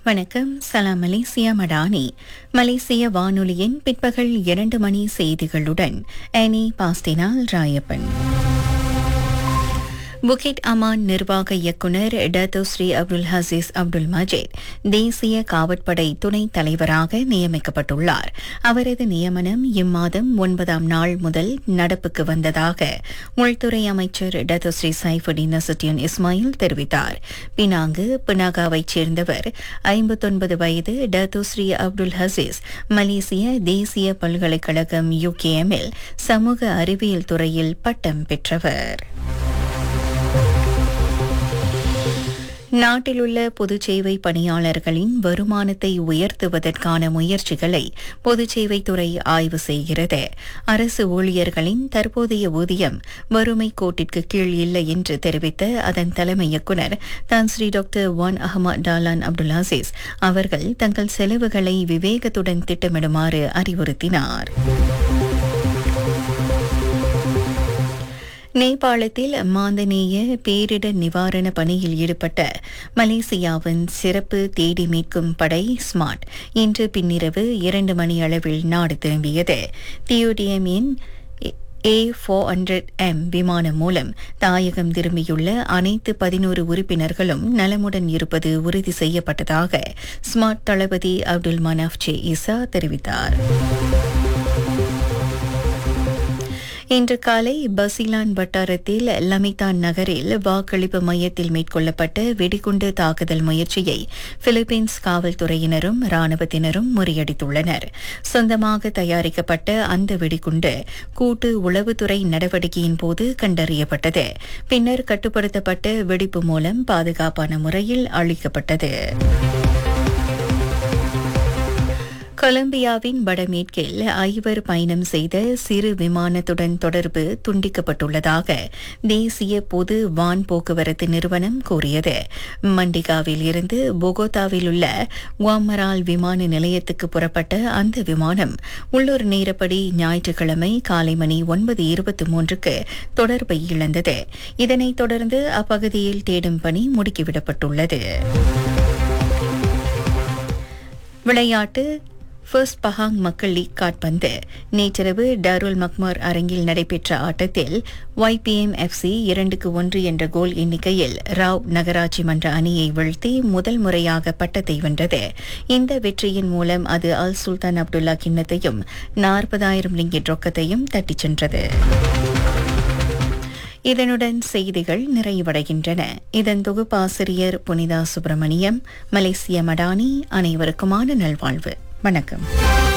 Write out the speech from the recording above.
வணக்கம் சலாம் மலேசியா மடானி மலேசிய வானொலியின் பிற்பகல் இரண்டு மணி செய்திகளுடன் ஆனி பாஸ்டினால் ராயப்பன் புகிட் அமான் நிர்வாக இயக்குநர் Datuk Seri Abdul Hasis Abdul Majid தேசிய காவற்படை துணைத் தலைவராக நியமிக்கப்பட்டுள்ளார் அவரது நியமனம் இம்மாதம் ஒன்பதாம் நாள் முதல் நடப்புக்கு வந்ததாக உள்துறை அமைச்சர் Datuk Seri Saifuddin Nasution Ismail தெரிவித்தார் பினாங்கு பினாகாவைச் சேர்ந்தவர் ஐம்பத்தொன்பது வயது டத்தோ ஸ்ரீ அப்துல் ஹசீஸ் மலேசிய தேசிய பல்கலைக்கழகம் யுகேஎம்மில் சமூக அறிவியல் துறையில் பட்டம் பெற்றவர் நாட்டிலுள்ள பொதுச் சேவை பணியாளர்களின் வருமானத்தை உயர்த்துவதற்கான முயற்சிகளை பொதுச் சேவைத்துறை ஆய்வு செய்கிறது அரசு ஊழியர்களின் தற்போதைய ஊதியம் வறுமை கோட்டிற்கு கீழ் இல்லை என்று தெரிவித்த அதன் தலைமை இயக்குநர் Tan Sri doctor Wan Ahmad Dahlan Abdul Aziz அவர்கள் தங்கள் செலவுகளை விவேகத்துடன் திட்டமிடுமாறு அறிவுறுத்தினார் நேபாளத்தில் மாந்தநேய பேரிடர் நிவாரண பணியில் ஈடுபட்ட மலேசியாவின் சிறப்பு தேடி மீட்கும் படை ஸ்மார்ட் இன்று பின்னிரவு இரண்டு மணி அளவில் நாடு திரும்பியது தியோடியமின் ஏ ஃபோர் ஹண்ட்ரட் எம் விமானம் மூலம் தாயகம் திரும்பியுள்ள அனைத்து பதினோரு உறுப்பினர்களும் நலமுடன் இருப்பது உறுதி செய்யப்பட்டதாக ஸ்மார்ட் தளபதி அப்துல் மனாஃப் ஜே இசா தெரிவித்தார் இன்று காலை பசிலான் வட்டாரத்தில் லமிதான் நகரில் வாக்களிப்பு மையத்தில் மேற்கொள்ளப்பட்ட வெடிகுண்டு தாக்குதல் முயற்சியை பிலிப்பீன்ஸ் காவல்துறையினரும் ராணுவத்தினரும் முறியடித்துள்ளனர் சொந்தமாக தயாரிக்கப்பட்ட அந்த வெடிகுண்டு கூட்டு உளவுத்துறை நடவடிக்கையின் போது கண்டறியப்பட்டது பின்னர் கட்டுப்படுத்தப்பட்ட வெடிப்பு மூலம் பாதுகாப்பான முறையில் அளிக்கப்பட்டது கொலம்பியாவின் வடமேற்கில் ஐவர் பயணம் செய்த சிறு விமானத்துடன் தொடர்பு துண்டிக்கப்பட்டுள்ளதாக தேசிய பொது வான் போக்குவரத்து நிறுவனம் கூறியது மண்டிகாவில் இருந்து பொகோதாவில் உள்ள குவாமரால் விமான நிலையத்துக்கு புறப்பட்ட அந்த விமானம் உள்ளூர் நேரப்படி ஞாயிற்றுக்கிழமை காலை மணி ஒன்பது இருபத்தி மூன்றுக்கு தொடர்பை இழந்தது இதனைத் தொடர்ந்து அப்பகுதியில் தேடும் பணி முடுக்கிவிடப்பட்டுள்ளது விளையாட்டு ஃபர்ஸ்ட் பஹாங் மக்கள் லீக் காட்பந்து நேற்றிரவு டாருல் மக்மார் அரங்கில் நடைபெற்ற ஆட்டத்தில் ஒய்பிஎம் எஃப்சி இரண்டுக்கு ஒன்று என்ற கோல் எண்ணிக்கையில் ராவ் நகராட்சி மன்ற அணியை வீழ்த்தி முதல் முறையாக பட்டத்தை வென்றது இந்த வெற்றியின் மூலம் அது அல் சுல்தான் அப்துல்லா கிண்ணத்தையும் நாற்பதாயிரம் லிங்கிட் ரொக்கத்தையும் தட்டிச் சென்றது இதனுடன் செய்திகள் நிறைவடைகின்றன இதன் தொகுப்பாசிரியர் புனிதா சுப்பிரமணியம் மலேசிய மடானி அனைவருக்குமான நல்வாழ்வு வணக்கம்